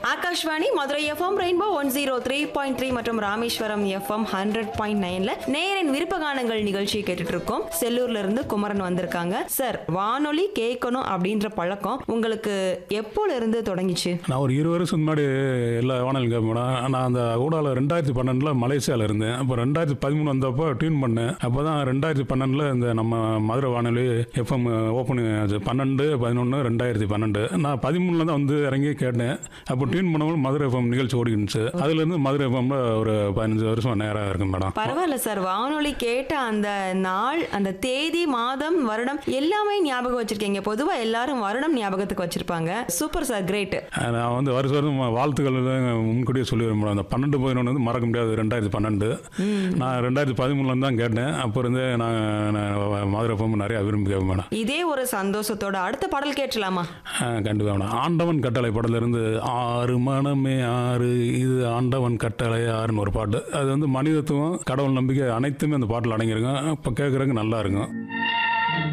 Akashvani Madurai FM rainbow one zero three point three மற்றும் Rameswaram FM hundred point நைன்ல நேரின் விருப்ப கானங்கள் நிகழ்ச்சி கேட்டுட்டு இருக்கோம் செல்லூர்ல இருந்து குமரன் வந்திருக்காங்க சார் வானொலி கேட்கணும் அப்படின்ற பழக்கம் உங்களுக்கு எப்போல இருந்து தொடங்கிச்சு நான் ஒரு இருபது வருஷம் முன்னாடி எல்லா வானொலி கேட்பேன் நான் அந்த ஊடால ரெண்டாயிரத்தி பன்னெண்டில் மலேசியாவில் இருந்தேன் அப்போ ரெண்டாயிரத்தி பதிமூணு வந்தப்போ டியூன் பண்ணேன் அப்போ தான் ரெண்டாயிரத்தி பன்னெண்டில் இந்த நம்ம மதுரை வானொலி எஃப்எம் ஓப்பனிங் ஆச்சு பன்னெண்டு பதினொன்று ரெண்டாயிரத்தி பன்னெண்டு நான் பதிமூணில் தான் வந்து இறங்கி கேட்டேன் அப்போ டியூன் பண்ணும்போது மதுரை எஃப்எம் நிகழ்ச்சி ஓடிருந்துச்சு அதுலேருந்து மதுரை எஃப்எம்ல ஒரு பதினஞ்சு வருஷம் நேராக இருக்கு மேடம் பரவாயில்ல சார் வானொலி கேட்ட அந்த நாள் அந்த தேதி மாதம் வருடம் எல்லாமே ஞாபகம் வச்சிருக்கீங்க பொதுவா எல்லாரும் வருடம் ஞாபகத்துக்கு வச்சிருப்பாங்க சூப்பர் சார் கிரேட் நான் வந்து வருஷம் வருஷம் வாழ்த்துக்கள் முன்கூட்டியே சொல்லிடுறேன் மேடம் அந்த பன்னெண்டு பதினொன்று வந்து மறக்க முடியாது ரெண்டாயிரத்தி பன்னெண்டு நான் ரெண்டாயிரத்தி பதிமூணுல தான் கேட்டேன் அப்போ இருந்தே நான் நான் மதுரை எஃப்எம் நிறையா விரும்பி கேட்பேன் மேடம் இதே ஒரு சந்தோஷத்தோட அடுத்த பாடல் கேட்டலாமா கண்டிப்பாக மேடம் ஆண்டவன் கட்டளை படத்துலேருந்து ஆறு மனமே ஆறு இது ஆண்டவன் கட்டளை ஆறுன்னு ஒரு பாட்டு அது வந்து மனிதத்துவம் கடவுள் நம்பிக்கை அனைத்துமே அந்த பாட்டில் அடங்கியிருக்கும் இப்போ கேட்குறதுக்கு நல்லா இருக்கும்